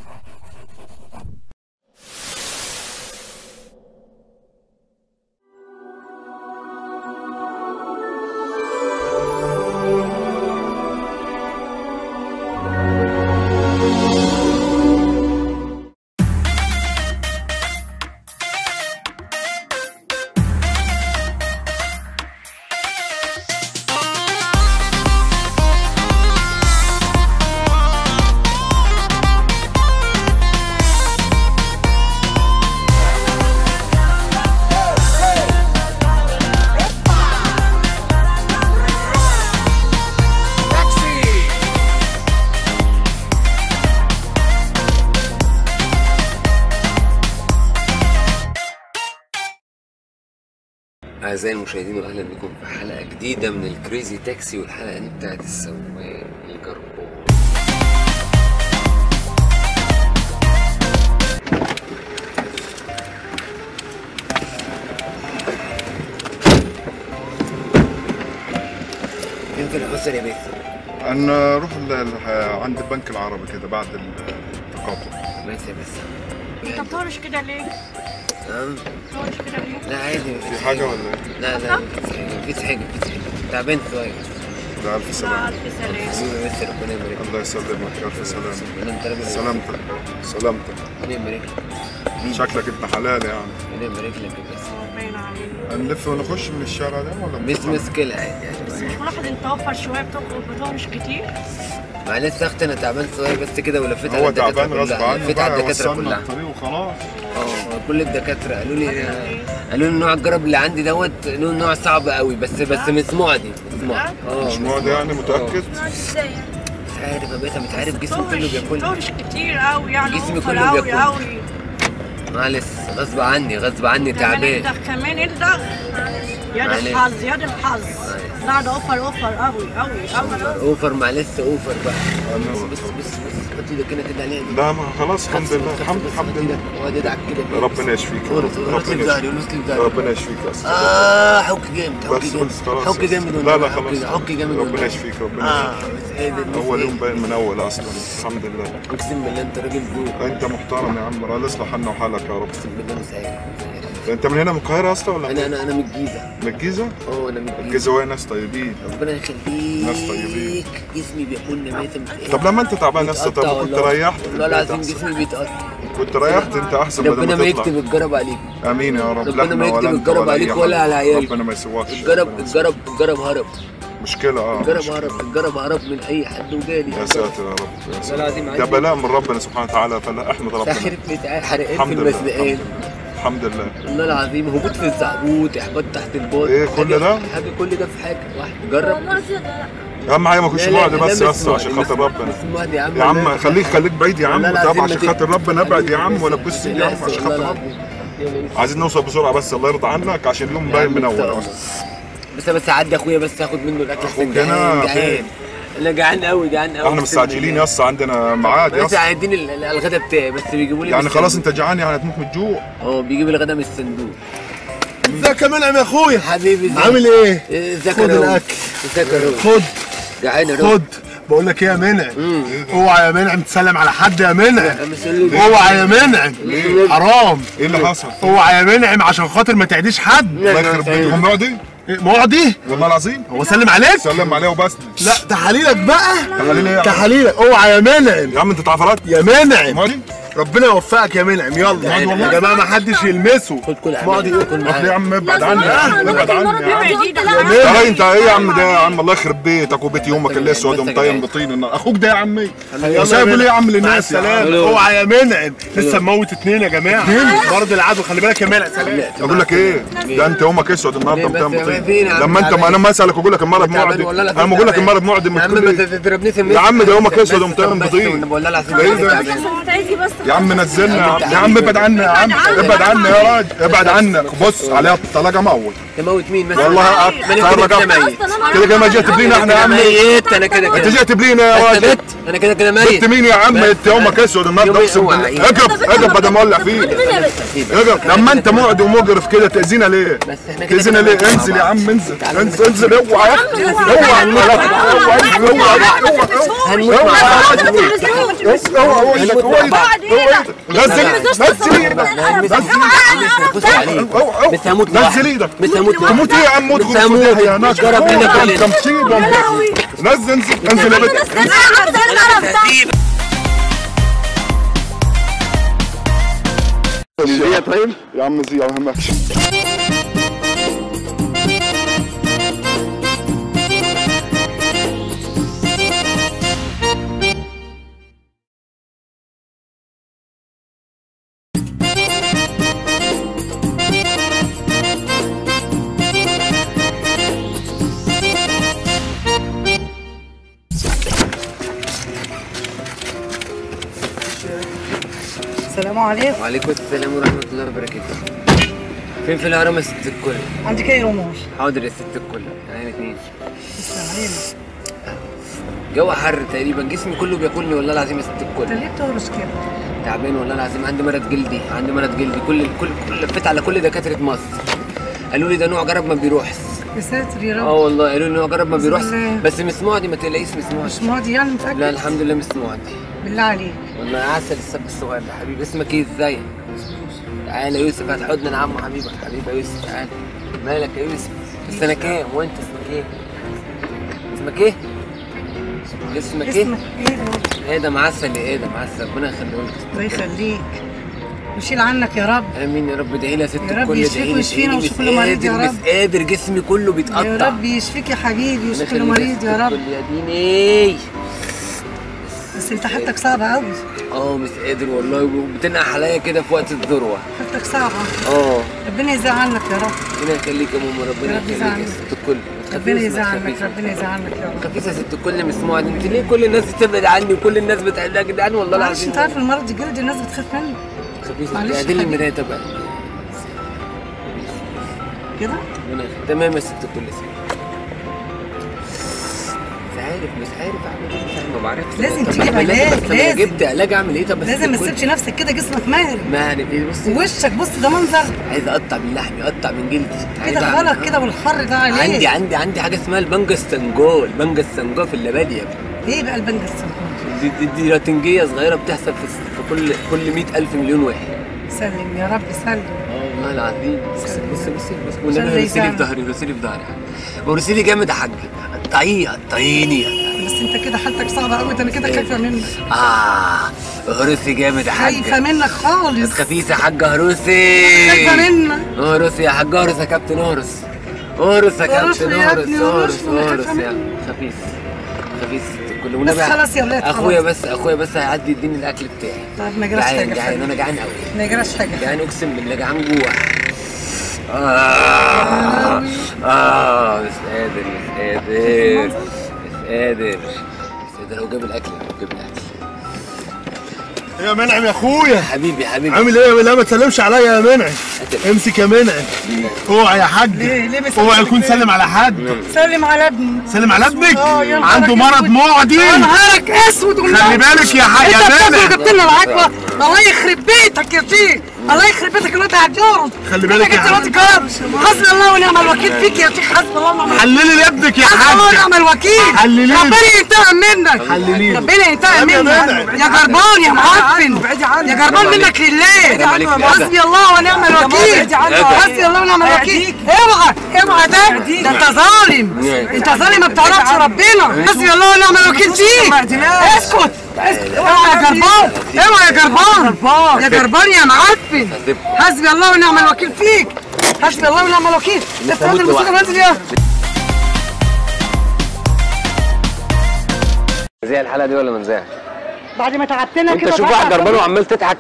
أعزائي المشاهدين وأهلا بكم في حلقة جديدة من الكريزي تاكسي والحلقة دي بتاعت السواق الجربان فين في الحسن يا باسم؟ انا اروح ال- ال- عند البنك العربي كده بعد التقاطع بس يا باسم انت بتهرش كده ليه؟ تمام؟ بتهرش كده ليه؟ لا عادي مفيش في حاجه ولا ايه؟ لا لا مفيش حاجة مفيش حاجة مفيش حاجة تعبان شوية ده الف لا سلامه ألف سلام حبيبي بس ربنا يبارك لك الله يسلمك الف سلامه ربنا انت راجل سلامتك سلامتك ربنا يبارك لك شكلك ابن حلال يعني ربنا يبارك لك يا باسم باين عليك هنلف ونخش من الشارع ده ولا مش بنطلع؟ مشكلة عادي يعني بس مش ملاحظ انت اوفر شويه بتخرج بتهرش كتير معلش يا اختي انا تعبان شويه بس كده ولفيت على هو الدكاتره تعبان غصب كلها عنه لفيت على بقى الدكاتره وصلنا كلها الطريق وخلاص اه كل الدكاتره قالوا لي قالوا لي نوع الجرب اللي عندي دوت له نوع صعب قوي بس بس مش معدي مش معدي اه مش معدي يعني متاكد ازاي مش عارف يا باشا مش عارف جسمي كله بياكلني بتهرش كتير قوي يعني جسمي اوفر كله قوي بياكل. قوي معلش غصب عني غصب عني كمان تعبان انت كمان انت يا معلش. دي الحظ يا دي الحظ معلش. لا ده اوفر اوفر قوي قوي قوي اوفر معلش اوفر بقى أنا- بص بص بص بص حط ايدك هنا كده عليها لا ما خلاص الحمد لله الحمد الحمد لله وادي ادعك كده ربنا يشفيك يا قول رب. قول لي في ربنا ظهري يشفيك قول لي في ظهري ربنا يشفيك يا أستاذ. اه حك جامد حك بس جامد بس خلاص حك جامد لا لا حك- خلاص حك جامد ربنا والله. يشفيك ربنا اه يشفيك بس ايه ده اول يوم باين من اول اصلا الحمد لله اقسم بالله انت راجل ذوق انت محترم يا عم الله يصلح حالنا وحالك يا رب اقسم بالله مش عارف مش عارف. انت من هنا من القاهره اصلا ولا انا انا انا من الجيزه من الجيزه؟ اه انا من الجيزه الجيزه وهي ناس طيبين ربنا يخليك ناس طيبين. جسمي بياكلني ميتم طب لما انت تعبان يا اسطى طب بيتقطع كنت والله. ريحت في والله البيت العظيم احسن جسمي بيتقطع كنت ريحت انت احسن بدل ربنا ما ما يكتب تطلع الجرب عليك امين يا رب ربنا لا ما احنا يكتب ولا انت الجرب ولا عليك أي ولا حد. على عيالك. ربنا ما يسواكش الجرب ربنا يسواك. الجرب الجرب هرب مشكله اه الجرب مشكلة. هرب الجرب هرب من اي حد وجالي يا ساتر يا رب يا والله ساتر العظيم ده عايز بلاء من ربنا سبحانه وتعالى فلا احمد ربنا ساحر بتاع حرقان في الحمد لله المسبقات الحمد لله والله العظيم هبوط في الزعبوط احباط تحت الباط إيه كل حاجة- ده؟ حاجه كل ده في حاجه واحد جرب اهم حاجه ما اكونش لا، لا، معدي لا، بس مش يا اسطى عشان معدي، خاطر مش- ربنا مش معدي يا عم يا عم والله. خليك خليك بعيد يا عم والله طب العظيم عشان ما خاطر تك- ربنا ابعد يا عم بس- ولا تبص يا عم بس عشان والله خاطر ربنا العظيم. يلا بس. عايزين نوصل بسرعه بس الله يرضى عنك عشان اليوم يا باين عم من إن شاء اول الله. بس بس عدي اخويا بس هاخد منه الاكل أخوك عشان هنا جعان فين؟ جعان انا جعان قوي جعان قوي احنا مستعجلين يا اسطى عندنا ميعاد يا بس اسطى عايزين ال- ال- الغدا بتاعي بس بيجيبوا لي يعني من خلاص الصندوق. انت جعان يعني هتموت من الجوع اه بيجيب الغدا من الصندوق ازيك يا منعم يا اخويا حبيبي ازيك؟ عامل ايه؟ إيه، ازيك خد يا روح؟ الأكل. ازيك يا روح؟ خد جعان يا روح؟ خد بقول لك ايه يا منعم مم. اوعى يا منعم تسلم على حد يا منعم أنا مش قايل له- اوعى يا منعم ليه؟ حرام ايه اللي حصل؟ اوعى يا منعم عشان خاطر ما تعديش حد الله يخرب بيتك هم معدي إيه، معدي والله العظيم هو سلم عليك سلم عليه وبس لا تحاليلك بقى تحاليل ايه يا عم؟ تحاليلك اوعى يا منعم يا عم انت تعرفات يا منعم معدي ربنا يوفقك يا منعم يلا والله. يا جماعه ما حدش يلمسه خد كل معدي عمال كل طب ليه يا معايا عم ابعد عني يا عم ابعد عني يا عم بعيد يا يا منعم راجل انت ايه يا عم ده يا عم الله يخرب بيتك وبيت يومك اللي اسود ومطين بطين النار اخوك ده يا عمي يلا وسايبه يا ليه يا عم مع للناس يا عم؟ السلامه اوعى يا منعم لسه مموت اتنين يا جماعه برضه العدو خلي بالك يا منعم سلام اقول لك ايه ده انت يومك اسود النهارده ليه بس ومطين يا بطين فين يا عم لما انت ما تعبان؟ انا ما اسالك اقول لك المرض تعبان معدي والله العظيم انا بقول لك تعبان. المرض معدي يا عم من ما كل تضربنيش في يا عم ده يومك بس- اسود بس- ومطين بس- بطين. والله العظيم ده ايه ده؟ تعبان. يا عم نزلنا يا عم ابعد عني يا عم ابعد عني يا راجل ابعد عنك بص عليها الطلاقه موت تموت مين بس والله ما انا كده اتفرج كده ميت كده كده ما جيت تبلينا احنا يا انا عم ميت انا كده انت كده جيت تبلينا يا انت راجل بت انا كده كده انت ميت مين يا عم انت يومك اسود النهارده يومي اقسم هو بالله عيد. اقف اقف بدل ما اولع فيك اقف لما انت معدي ومقرف كده تاذينا ليه؟ بس احنا كده تاذينا كده ليه؟ مع انزل يا بعض. عم انزل تعالوا انزل ننزل. انزل اوعى اوعى اوعى اوعى هنموت مع بعض اوعى اوعى هنموت مع بعض نزل نزل ايدك بص عليك بس هموت نزل ايدك بس هموت تموت ايه يا عم موت بس غرفة هموت يا هناك جرب هنا كلنا. انت مصيبه نزل انزل انزل يا بنت زي طيب يا عم زي ما همكش السلام عليكم وعليكم السلام ورحمه الله وبركاته فين في الهرم يا ست الكل عندك ايه رموش حاضر يا ست الكل انا اتنين جو حر تقريبا جسمي كله بياكلني والله العظيم يا ست انت الكل ليه بتهرش كده تعبان والله العظيم عندي مرض جلدي عندي مرض جلدي كل كل كل لفيت على كل دكاتره مصر قالوا لي ده نوع جرب ما بيروحش يا ساتر يا اه رب والله قالوا لي نوع جرب ما بسم بيروحش الله. بس مسموع دي ما تلاقيش مسموع مش ماضي يعني متأكد لا الحمد لله مسموع دي بالله عليك والله عسل السب الصغير ده حبيبي اسمك ايه ازاي تعالى يا يوسف هات حضن العم حبيبك حبيبي يا يوسف تعالى مالك يا يوسف السنة كام وانت اسمك ايه اسمك ايه اسمك ايه اسمك ايه يا رب؟ ايه ده معسل يا ايه ده معسل ربنا يخليه لك الله يخليك ويشيل عنك يا رب امين يا رب ادعي لي يا ست يا رب الكل يشفيك ادعي لي ويشفينا ادعي لي ويشفي مش كل مريض يا قادر رب. مش قادر جسمي كله بيتقطع يا رب يشفيك يا حبيبي ربنا ويشفي كل يخليك مريض يا رب ست الكل يا ديني بس انت حالتك صعبة قوي اه مش قادر والله وبتنقح عليا كده في وقت الذروه حالتك صعبة اه ربنا يزعل عنك يا رب ربنا يخليك يا ماما ربنا يا رب يخليك يا يزعلك. ست الكل ما تخافيش، ربنا ما يزعل عنك تخافيش. ربنا يزعل عنك يا رب خفيفة يا ست الكل مسموعة انت ليه كل الناس بتبعد عني وكل الناس بتعد يا جدعان والله معلش العظيم انت عارف المرض الجلد الناس بتخاف منه خفيفة معلش اعدلي حبيبي. المراية تبقى كده ربنا يخليك. تمام يا ست الكل سلام مش عارف مش عارف اعمل ايه مش عارف ما بعرفش لازم طب تجيب ما لازم- علاج، طب انا لازم. جبت علاج اعمل ايه طب يا ست لازم ما الكل؟ تسيبش نفسك كده جسمك مهري ما يعني إيه، بصي وشك بص ده منظر عايز اقطع من لحمي اقطع من جلدي عايز كده أعمل- غلط كده والحر ده عليه عندي عندي عندي حاجه اسمها البنجا السنجول البنجا السنجول في اللبادي يا ابني ايه بقى البنجة السمكون دي, دي, دي راتنجيه صغيره بتحصل في, في كل كل 100000 مليون واحد سلم يا رب سلم اه والله العظيم بص بص بص بص عشان والنبي رسيلي يساعدك. في ظهري رسيلي في ظهري ورسيلي جامد يا حاج قطعيه قطعيني بس انت كده حالتك صعبة قوي ده انا كده خايفة منك اه هرسي جامد يا خايفة حاج منك خالص خفيف يا حاج هرسي خايفة منك هرس يا حاج هرس يا كابتن هرس هرس يا هرس كابتن يا هرس ابني، هرس هرس، أنا هرس خايفة يا منك. خفيف خفيف كل بس خلاص يا ولاد، اخويا خلاص. بس اخويا بس هيعدي يديني الاكل بتاعي طيب ما يجراش جعان حاجة جعان حبيبي. انا جعان قوي ما يجراش حاجة جعان اقسم بالله جعان جوع آه آه مش قادر مش قادر مش قادر مش قادر هو جاب الاكل هو جاب الاكل يا منعم يا اخويا حبيبي حبيبي عامل ايه لا ما تسلمش عليا يا منعم امسك يا منعم اوعى يا حاج ليه؟ ليه بس اوعى يكون سلم على حد سلم على ابني سلم على ابنك اه، يا نهارك عنده مرض اسود. معدي يا نهارك اسود خلي بالك يا حاج انت يا بتاكل منعم وجبت لنا العكوة الله يخرب بيتك يا شيخ الله يخرب بيتك الواد هتجرد خلي بالك يا انت جبت الواد حاج. جرد حسبي الله ونعم الوكيل فيك يا شيخ حسبي الله ونعم الوكيل حللي لابنك يا حسبي الله حاج ونعم الوكيل حلليه. ربنا ينتقم منك حلليه. ربنا ينتقم يا منك منعم. يا جربان يا معفن يا جربان منك لله عليك. حسبي الله ونعم الوكيل حسبي الله ونعم الوكيل اوعى اوعى ده ده انت ظالم انت ظالم ما بتعرفش ربنا حسبي الله ونعم الوكيل فيك اسكت اسكت اوعى يا جربان اوعى يا جربان يا جربان يا معفن حسبي الله ونعم الوكيل فيك حسبي الله ونعم الوكيل افتح هموت الموسيقى لوحدي. نازل يا زي الحلقه دي ولا ما نزاهش بعد ما تعبتنا انت كده شوف تعبت واحد عشان- جربان وعمال تضحك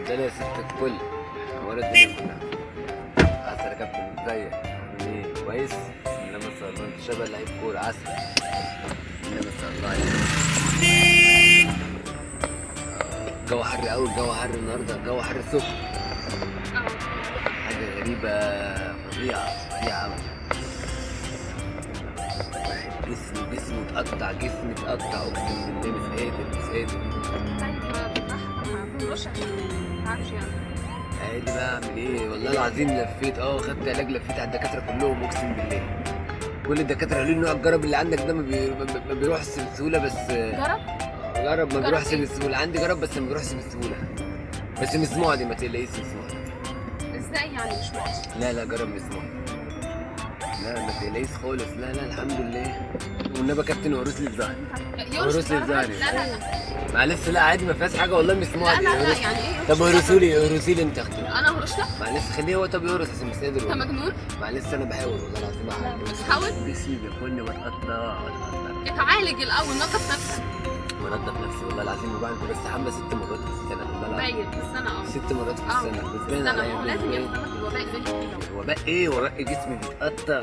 عندنا يا ست الكل حوار الدنيا كلها عسل يا كابتن ازيك عامل ايه كويس انما ما شاء الله انت شبه لعيب كوره عسل انما ما شاء الله عليك الجو حر قوي الجو حر النهارده الجو حر الصبح حاجه غريبه فظيعه فظيعه قوي جسمي جسمي اتقطع جسمي اتقطع اقسم بالله مش قادر مش قادر عادي بقى اعمل ايه والله العظيم لفيت اه خدت علاج لفيت على الدكاتره كلهم اقسم بالله كل الدكاتره قالوا لي نوع الجرب اللي عندك ده ما, بي... ما ما بيروحش بسهوله بس جرب جرب ما جرب بيروحش إيه؟ بسهوله عندي جرب بس ما بيروحش بسهوله بس مسموع دي ما تقلقيش مسموع ازاي يعني مش ماشي لا لا جرب مسموع لا ما تقلقيش خالص لا لا الحمد لله والنبي يا كابتن ورث لي الظهر يورش ورث لي لا الظهر لا لا معلش لا عادي ما فيهاش حاجه والله مسموع لا دي لا لا ورث- يعني ايه طب يورش ورثوا لي ورثوا لي انت اختي انا هرش لك معلش خليه هو طب يورث عشان مش قادر انت والله. مجنون معلش انا بحاول والله العظيم احاول بتحاول جسمي بياكلني واتقطع واتقطع اتعالج الاول نظف نفسك وانضف نفسي والله العظيم وبعمل بس حمله ست مرات في السنه والله العظيم باين في السنه اه ست مرات في اه السنه بس باين السنه عليا هو باين لازم عليا. يفهمك الوباء ده كده وباء ايه وباء جسمي بيتقطع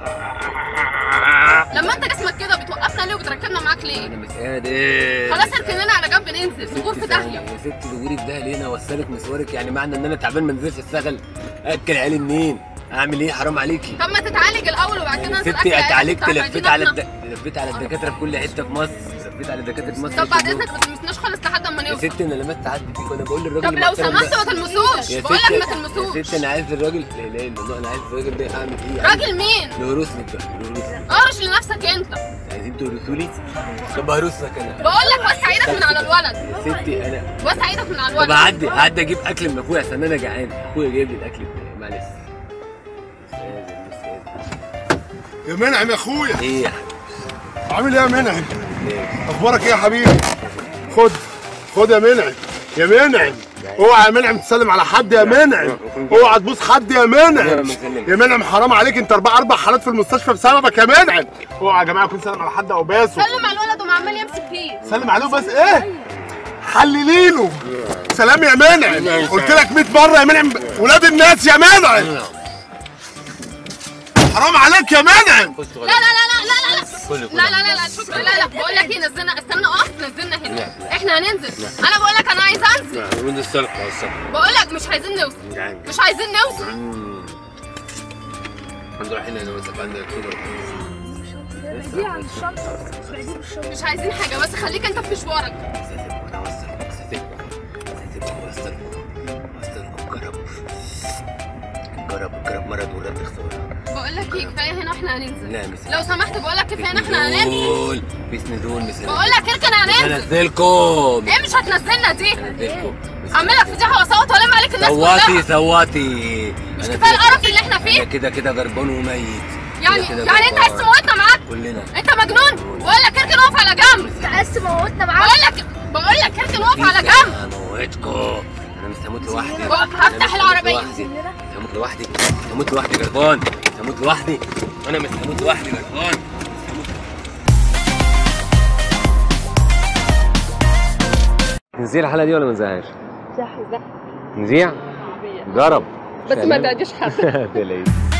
لما انت جسمك كده بتوقفنا ليه وبتركبنا معاك ليه؟ انا مش قادر خلاص اركننا على جنب ننزل ست نجور في ثواني. داهيه يا ست دوري في داهيه ليه انا اوصلك مشوارك يعني معنى ان انا تعبان ما انزلش اشتغل اكل عيالي منين اعمل ايه حرام عليكي طب ما تتعالج الاول وبعد كده يا انزل ستي أكل اتعالجت عيالك لفيت وبتاع على بعدين الد... لفيت على الدكاتره في كل حته في مصر لفيت على الدكاتره في مصر طب بعد كلهم. اذنك ما تلمسناش خالص لحد اما يا نوصل ستي انا لمست حد فيك وانا بقول للراجل طب لو المحترم ده- سمحت ما تلمسوش يا بقول ستي لك ما يا تلمسوش ستي انا عايز الراجل لا اله الا الله انا عايز الراجل ده اعمل ايه راجل مين؟ نورث لك بقى نورث لك قرش لنفسك انت عايزين تورثوا لي طب هرث لك انا بقول لك وسع ايدك من على الولد يا ستي انا وسع ايدك من على طب الولد اعدي اعدي اجيب اكل من اخويا عشان انا جعان اخويا جايب لي الاكل بتاعي معلش مش قادر مش قادر يا منعم يا اخويا ايه يا عامل ايه يا منعم حبيبي اخبارك ايه يا حبيبي خد خد يا منعم يا منعم اوعى يا منعم تسلم على حد يا منعم اوعى تبوس حد يا منعم يا منعم حرام عليك انت اربع اربع حالات في المستشفى بسببك يا منعم اوعى يا جماعه يكون سلم على حد او باسه سلم على الولد وعمال يمسك فيه سلم عليه بس ايه حللي له سلام يا منعم قلت لك 100 مره يا منعم ولاد الناس يا منعم حرام عليك يا منعم خش لا لا لا لا لا لا كله لا لا لا لا شكرا لا لا بقول لك ايه نزلنا استنى اقف نزلنا هنا احنا هننزل انا بقول لك انا عايز انزل وين الصلح يا الصلح بقول لك مش عايزين نوصل مش عايزين نوصل هنروح هنا انا وسف عندنا كده مش عايزين حاجه بس خليك انت في مشوارك جرب جرب مرض ورد اختبار بقول لك ايه كفايه هنا احنا هننزل لا مش لو سمحت بقول لك كفايه هنا احنا هننزل نزول مفيش نزول مش بقول لك اركن هننزل هنزلكم ايه مش هتنزلنا دي هنزلكم اعمل لك فضيحه واصوت والم عليك الناس صوتي كلها صوتي مش كفايه القرف اللي احنا انا فيه كده كده جربان وميت يعني كده يعني انت عايز جربان. تموتنا معاك كلنا انت مجنون بقول لك اركن اقف على جنب عايز تموتنا معاك بقول لك بقول لك اركن اقف على جنب هموتكم انا مش هموت لوحدي بقى- أنا هفتح مش هموت العربية. لوحدي. مش هموت لوحدي مش هموت لوحدي جربان مش هموت لوحدي انا مش هموت لوحدي جربان نزيع الحلقه دي ولا ما نزيعهاش؟ زح زح نزيع؟ جرب بس ما تعديش حد تلاقيه